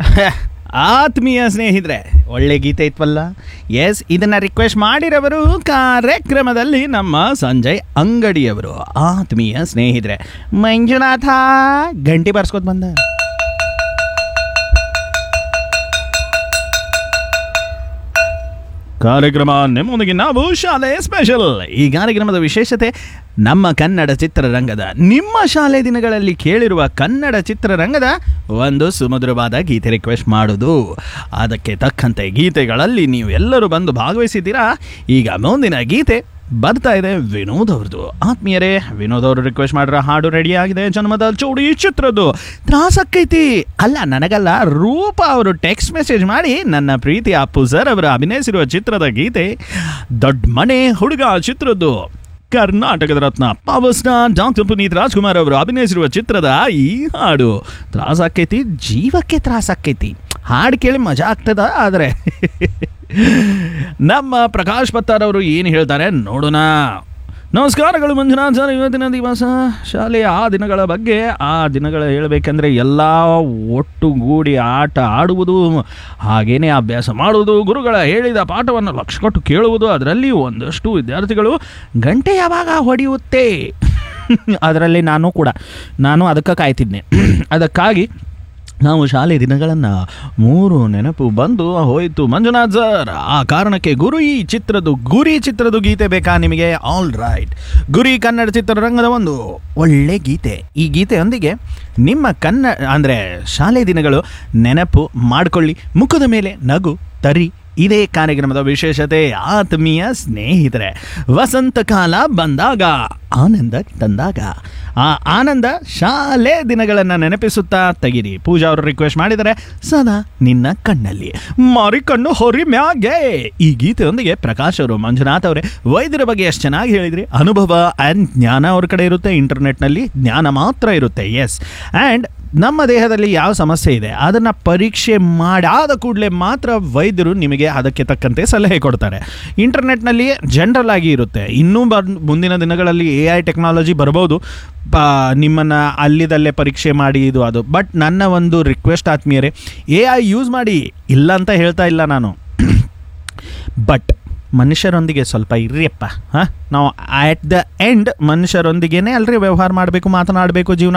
ಆತ್ಮೀಯ ಸ್ನೇಹಿತರೆ ಒಳ್ಳೆ ಗೀತೆ ಇತ್ವಲ್ಲ ಎಸ್ ಇದನ್ನು ರಿಕ್ವೆಸ್ಟ್ ಮಾಡಿರೋರು ಕಾರ್ಯಕ್ರಮದಲ್ಲಿ ನಮ್ಮ ಸಂಜಯ್ ಅಂಗಡಿಯವರು ಆತ್ಮೀಯ ಸ್ನೇಹಿತರೆ ಮಂಜುನಾಥ ಗಂಟಿ ಬಾರಿಸ್ಕೊತ ಬಂದ ಕಾರ್ಯಕ್ರಮ ನಿಮ್ಮೊಂದಿಗೆ ನಾವು ಶಾಲೆ ಸ್ಪೆಷಲ್ ಈ ಕಾರ್ಯಕ್ರಮದ ವಿಶೇಷತೆ ನಮ್ಮ ಕನ್ನಡ ಚಿತ್ರರಂಗದ ನಿಮ್ಮ ಶಾಲೆ ದಿನಗಳಲ್ಲಿ ಕೇಳಿರುವ ಕನ್ನಡ ಚಿತ್ರರಂಗದ ಒಂದು ಸುಮಧುರವಾದ ಗೀತೆ ರಿಕ್ವೆಸ್ಟ್ ಮಾಡೋದು ಅದಕ್ಕೆ ತಕ್ಕಂತೆ ಗೀತೆಗಳಲ್ಲಿ ನೀವು ಎಲ್ಲರೂ ಬಂದು ಭಾಗವಹಿಸಿದ್ದೀರಾ ಈಗ ಮುಂದಿನ ಗೀತೆ ಬರ್ತಾ ಇದೆ ವಿನೋದ್ ಅವ್ರದ್ದು ಆತ್ಮೀಯರೇ ವಿನೋದ್ ಅವರು ರಿಕ್ವೆಸ್ಟ್ ಮಾಡಿರೋ ಹಾಡು ರೆಡಿ ಆಗಿದೆ ಜನ್ಮದ ಚೌಡಿ ಚಿತ್ರದ್ದು ತ್ರಾಸಕ್ಕೈತಿ ಅಲ್ಲ ನನಗಲ್ಲ ರೂಪ ಅವರು ಟೆಕ್ಸ್ಟ್ ಮೆಸೇಜ್ ಮಾಡಿ ನನ್ನ ಪ್ರೀತಿ ಅಪ್ಪು ಸರ್ ಅವರು ಅಭಿನಯಿಸಿರುವ ಚಿತ್ರದ ಗೀತೆ ದೊಡ್ಡ ಮನೆ ಹುಡುಗ ಚಿತ್ರದ್ದು ಕರ್ನಾಟಕದ ರತ್ನ power star doctor Puneeth Rajkumar ಅವರು ಅಭಿನಯಿಸಿರುವ ಚಿತ್ರದ ಈ ಹಾಡು ತ್ರಾಸಾಕೈತಿ ಜೀವಕ್ಕೆ ತ್ರಾಸಾಕೈತಿ ಹಾಡು ಕೇಳಿ ಮಜಾ ಆಗ್ತದ ಆದರೆ ನಮ್ಮ ಪ್ರಕಾಶ್ ಪತ್ತಾರ್ ಅವರು ಏನು ಹೇಳ್ತಾರೆ ನೋಡೋಣ ನಮಸ್ಕಾರಗಳು ಮಂಜುನಾಥ್ ಸರ್ ಇವತ್ತಿನ ದಿವಸ ಶಾಲೆಯ ಆ ದಿನಗಳ ಬಗ್ಗೆ ಆ ದಿನಗಳ ಹೇಳಬೇಕಂದ್ರೆ ಎಲ್ಲ ಒಟ್ಟುಗೂಡಿ ಆಟ ಆಡುವುದು ಹಾಗೇನೇ ಅಭ್ಯಾಸ ಮಾಡುವುದು ಗುರುಗಳ ಹೇಳಿದ ಪಾಠವನ್ನು ಲಕ್ಷ ಕೊಟ್ಟು ಕೇಳುವುದು ಅದರಲ್ಲಿ ಒಂದಷ್ಟು ವಿದ್ಯಾರ್ಥಿಗಳು ಗಂಟೆ ಯಾವಾಗ ಹೊಡೆಯುತ್ತೆ ಅದರಲ್ಲಿ ನಾನು ಕೂಡ ನಾನು ಅದಕ್ಕೆ ಕಾಯ್ತಿದ್ದೆ ಅದಕ್ಕಾಗಿ ನಾವು ಶಾಲೆ ದಿನಗಳನ್ನು ಮೂರು ನೆನಪು ಬಂದು ಹೋಯಿತು ಮಂಜುನಾಥ್ ಸರ್ ಆ ಕಾರಣಕ್ಕೆ ಗುರು ಈ ಚಿತ್ರದ ಗುರಿ ಚಿತ್ರದ ಗೀತೆ ಬೇಕಾ ನಿಮಗೆ ಆಲ್ ರೈಟ್ ಗುರಿ ಕನ್ನಡ ಚಿತ್ರರಂಗದ ಒಂದು ಒಳ್ಳೆ ಗೀತೆ ಈ ಗೀತೆಯೊಂದಿಗೆ ನಿಮ್ಮ ಕನ್ನ ಅಂದರೆ ಶಾಲೆ ದಿನಗಳು ನೆನಪು ಮಾಡಿಕೊಳ್ಳಿ ಮುಖದ ಮೇಲೆ ನಗು ತರಿ ಇದೇ ಕಾರ್ಯಕ್ರಮದ ವಿಶೇಷತೆ ಆತ್ಮೀಯ ಸ್ನೇಹಿತರೆ ವಸಂತ ಕಾಲ ಬಂದಾಗ ಆನಂದ ತಂದಾಗ ಆ ಆನಂದ ಶಾಲೆ ದಿನಗಳನ್ನು ನೆನಪಿಸುತ್ತಾ ತೆಗಿರಿ ಪೂಜಾ ಅವರು ರಿಕ್ವೆಸ್ಟ್ ಮಾಡಿದರೆ ಸದಾ ನಿನ್ನ ಕಣ್ಣಲ್ಲಿ ಮಾರಿ ಕಣ್ಣು ಹೊರಿ ಮ್ಯಾಗೆ ಈ ಗೀತೆಯೊಂದಿಗೆ ಪ್ರಕಾಶ್ ಅವರು ಮಂಜುನಾಥ್ ಅವರೇ ವೈದ್ಯರ ಬಗ್ಗೆ ಎಷ್ಟು ಚೆನ್ನಾಗಿ ಹೇಳಿದ್ರಿ ಅನುಭವ ಆ್ಯಂಡ್ ಜ್ಞಾನ ಅವ್ರ ಕಡೆ ಇರುತ್ತೆ ಇಂಟರ್ನೆಟ್ನಲ್ಲಿ ಜ್ಞಾನ ಮಾತ್ರ ಇರುತ್ತೆ ಎಸ್ ಆ್ಯಂಡ್ ನಮ್ಮ ದೇಹದಲ್ಲಿ ಯಾವ ಸಮಸ್ಯೆ ಇದೆ ಅದನ್ನು ಪರೀಕ್ಷೆ ಮಾಡಾದ ಕೂಡಲೇ ಮಾತ್ರ ವೈದ್ಯರು ನಿಮಗೆ ಅದಕ್ಕೆ ತಕ್ಕಂತೆ ಸಲಹೆ ಕೊಡ್ತಾರೆ ಇಂಟರ್ನೆಟ್ನಲ್ಲಿ ಜನರಲ್ ಆಗಿ ಇರುತ್ತೆ ಇನ್ನೂ ಬರ್ ಮುಂದಿನ ದಿನಗಳಲ್ಲಿ ಎ ಐ ಟೆಕ್ನಾಲಜಿ ಬರ್ಬೋದು ಪ ನಿಮ್ಮನ್ನು ಅಲ್ಲಿದಲ್ಲೇ ಪರೀಕ್ಷೆ ಮಾಡಿ ಇದು ಅದು ಬಟ್ ನನ್ನ ಒಂದು ರಿಕ್ವೆಸ್ಟ್ ಆತ್ಮೀಯರೇ ಎ ಐ ಯೂಸ್ ಮಾಡಿ ಇಲ್ಲ ಅಂತ ಹೇಳ್ತಾ ಇಲ್ಲ ನಾನು ಬಟ್ ಮನುಷ್ಯರೊಂದಿಗೆ ಸ್ವಲ್ಪ ಇರ್ರಿಯಪ್ಪ ಹಾಂ ನಾವು ಆ್ಯಟ್ ದ ಎಂಡ್ ಮನುಷ್ಯರೊಂದಿಗೇನೆ ಅಲ್ರಿ ವ್ಯವಹಾರ ಮಾಡಬೇಕು ಮಾತನಾಡಬೇಕು ಜೀವನ